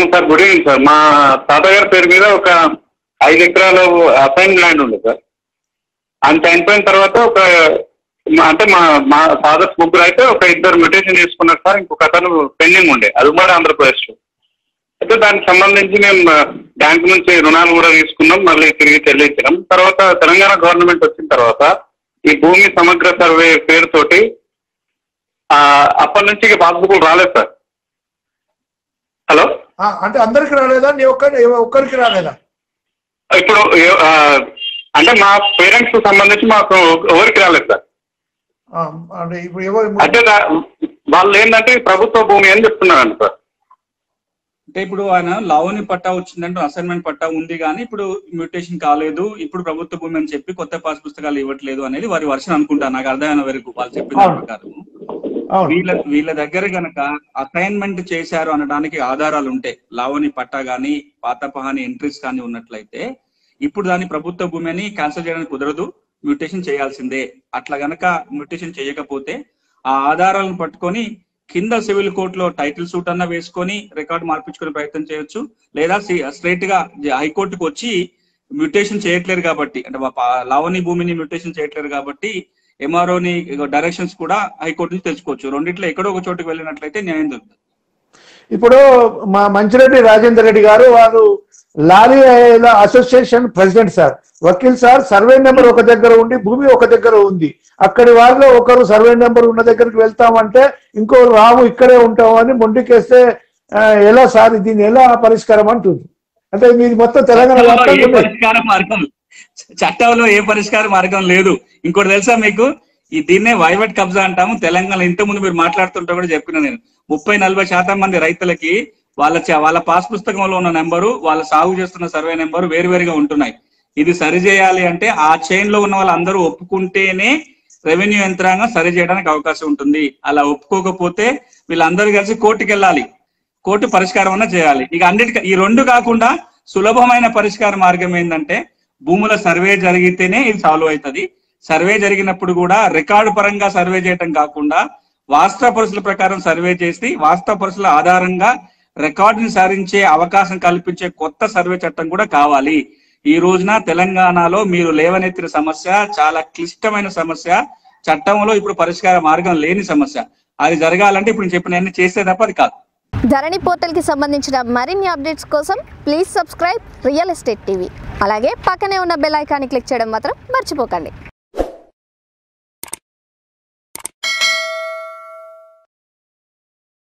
Sir good evening sir మా తాతగారి పేరు మీద ఒక ఐదు ఎకరాల అసైన్ ల్యాండ్ ఉంది సార్ ఆయన చనిపోయిన తర్వాత ఒక మా- అంటే మా మా ఫాదర్స్ ముగ్గురు అయితే ఒక ఇద్దరు మ్యూటేషన్ చేసుకున్నారు సార్ ఇంకొక అతను పెండింగ్ ఉండే అది కూడా ఆంధ్రప్రదేశ్ అయితే దానికి సంబంధించి మేము బ్యాంక్ నుంచి రుణాలు కూడా తీసుకున్నాం మళ్ళీ తిరిగి చెల్లించినాం తర్వాత తెలంగాణ గవర్నమెంట్ వచ్చిన తర్వాత ఈ భూమి సమగ్ర సర్వే పేరుతోటి ఆ, అప్పటి నుంచి ఇక పాస్బుక్లు రాలేదు సార్ హలో ఆ, అంటే అందరికి రాలేదా నీ ఒక్కరి ఒక్కరికి రాలేదా ఇప్పుడు ఏ- ఆ, అంటే మా పేరెంట్స్ సంబంధించి మాకు ఎవరికి రాలేదు సార్ ఆ, అంటే ఇప్పుడు ఎవరు అంటే దా- వాళ్ళు ఏంటంటే ప్రభుత్వ భూమి అని చెప్తున్నారండి సార్ అంటే ఇప్పుడు ఆయన లావణి పట్టా వచ్చిందంటే అసైన్మెంట్ పట్టా ఉంది కానీ ఇప్పుడు మ్యూటేషన్ కాలేదు ఇప్పుడు ప్రభుత్వ భూమి అని చెప్పి కొత్త పాస్ పుస్తకాలు ఇవ్వట్లేదు అనేది వారి వర్షన్ అనుకుంటా నాకు అర్థమైన వరకు వాళ్ళు చెప్పిన దాని అవును. ప్రకారం అవును వీళ్ళ వీళ్ళ దగ్గర గనక అసైన్మెంట్ చేశారు అనడానికి ఆధారాలు ఉంటాయి లావణి పట్టా గానీ పాత పహాని ఎంట్రీస్ కానీ ఉన్నట్లయితే ఇప్పుడు దాని ప్రభుత్వ భూమి అని క్యాన్సిల్ చేయడానికి కుదరదు మ్యూటేషన్ చేయాల్సిందే అట్లా గనక మ్యూటేషన్ చేయకపోతే ఆ ఆధారాలను పట్టుకొని కింద సివిల్ కోర్టులో టైటిల్ సూట్ అన్న వేసుకొని రికార్డు మార్పించుకునే ప్రయత్నం చేయొచ్చు లేదా స్ట్రైట్ గా హైకోర్టుకు వచ్చి మ్యూటేషన్ చేయట్లేరు కాబట్టి అంటే మా పా- లావణి భూమిని మ్యూటేషన్ చేయట్లేరు కాబట్టి ఎంఆర్ఓని డైరెక్షన్స్ కూడా హైకోర్టు నుంచి తెచ్చుకోవచ్చు రెండిట్లో ఎక్కడో ఒక చోటుకు వెళ్ళినట్లయితే న్యాయం దొరుకుతుంది ఇప్పుడు మా మంచిరెడ్డి రాజేందర్ రెడ్డి గారు వారు లారీ అసోసియేషన్ ప్రెసిడెంట్ సార్ వకీల్ సార్ సర్వే నెంబర్ ఒక దగ్గర ఉండి భూమి ఒక దగ్గర ఉంది అక్కడి వారిలో ఒకరు సర్వే నెంబర్ ఉన్న దగ్గరికి వెళ్తామంటే ఇంకో రాము ఇక్కడే ఉంటాము అని మొండికేస్తే ఆ, ఎలా సార్ దీన్ని ఎలా పరిష్కారం అంటుంది అంటే మీది మొత్తం తెలంగాణ చట్టంలో ఏ వ్యాప్తంగా ఉంది. పరిష్కార మార్గం చట్టంలో ఏ పరిష్కార మార్గం లేదు ఇంకోటి తెలుసా మీకు ఈ దీన్నే వైవట్ కబ్జా అంటాము తెలంగాణ ఇంత ముందు మీరు మాట్లాడుతుంటే కూడా చెప్పిన నేను ముప్పై నలభై శాతం మంది రైతులకి వాళ్ళ చ- వాళ్ళ పాస్ పుస్తకంలో ఉన్న నెంబరు వాళ్ళ సాగు చేస్తున్న సర్వే నెంబరు వేరువేరుగా ఉంటున్నాయి ఇది సరి చేయాలి అంటే ఆ చైన్ లో ఉన్న వాళ్ళందరూ ఒప్పుకుంటేనే రెవెన్యూ యంత్రాంగం సరి చేయడానికి అవకాశం ఉంటుంది అలా ఒప్పుకోకపోతే వీళ్ళందరూ కలిసి కోర్టుకి వెళ్ళాలి కోర్టు పరిష్కారం అన్న చేయాలి ఇక అన్నిటి ఈ రెండు కాకుండా సులభమైన పరిష్కార మార్గం ఏంటంటే భూముల సర్వే జరిగితేనే ఇది సాల్వ్ అవుతుంది సర్వే జరిగినప్పుడు కూడా రికార్డు పరంగా సర్వే చేయటం కాకుండా వాస్తవ పరిస్థితుల ప్రకారం సర్వే చేసి వాస్తవ పరిస్థితుల ఆధారంగా రికార్డుని సాధించే అవకాశం కల్పించే కొత్త సర్వే చట్టం కూడా కావాలి ఈ రోజున తెలంగాణలో మీరు లేవనెత్తిన సమస్య చాలా క్లిష్టమైన సమస్య చట్టంలో ఇప్పుడు పరిష్కార మార్గం లేని సమస్య అది జరగాలంటే ఇప్పుడు నేను చెప్పిన అన్ని చేస్తే తప్ప అది కాదు ధరణి పోర్టల్కి సంబంధించిన మరిన్ని అప్డేట్స్ కోసం please subscribe real estate TV అలాగే పక్కనే ఉన్న బెల్ ఐకాన్ని క్లిక్ చేయడం మాత్రం మర్చిపోకండి